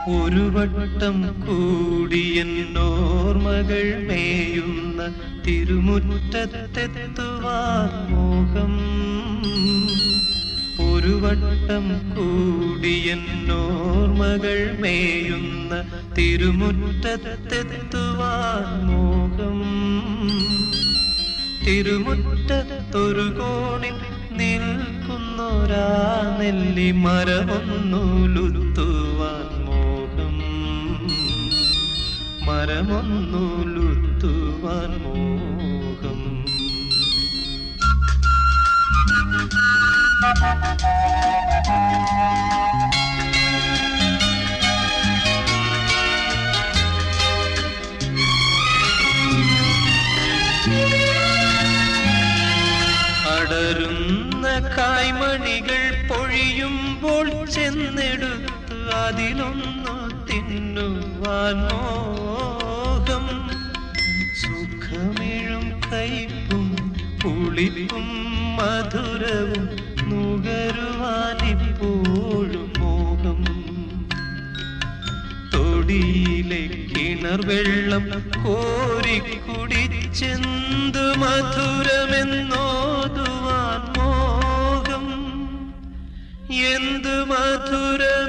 ഒരു വട്ടം കൂടിയെന്നോർമകൾ മേയുന്ന തിരുമുറ്റത്തെത്തുവാൻ മോഹം ഒരു വട്ടം കൂടിയെന്നോർമകൾ മേയുന്ന തിരുമുറ്റത്തെത്തുവാൻ മോഹം തിരുമുറ്റത്തൊരു കോണിൽ നിൽക്കുന്നൊരാ നെല്ലി മരമൊന്നുലുത്തുവാൻ മോഹം മരമൊന്നുലുത്തുവാൻ മോഹം അടരുന്ന കായ്മണികൾ പൊഴിയുമ്പോൾ ചെന്നെടുത്ത് അതിലൊന്നു തിന്നുവാൻ മോഹം സുഖമിഴും കയ്പും പുളിപ്പും മധുരവും നുകരുവാനിപ്പോഴും മോഹം തൊടിയിലെ കിണർ വെള്ളം കോരിക്കുടിച്ചെന്ത് മധുരമെന്നോതുവാൻ മോഹം എന്ത് മധുരം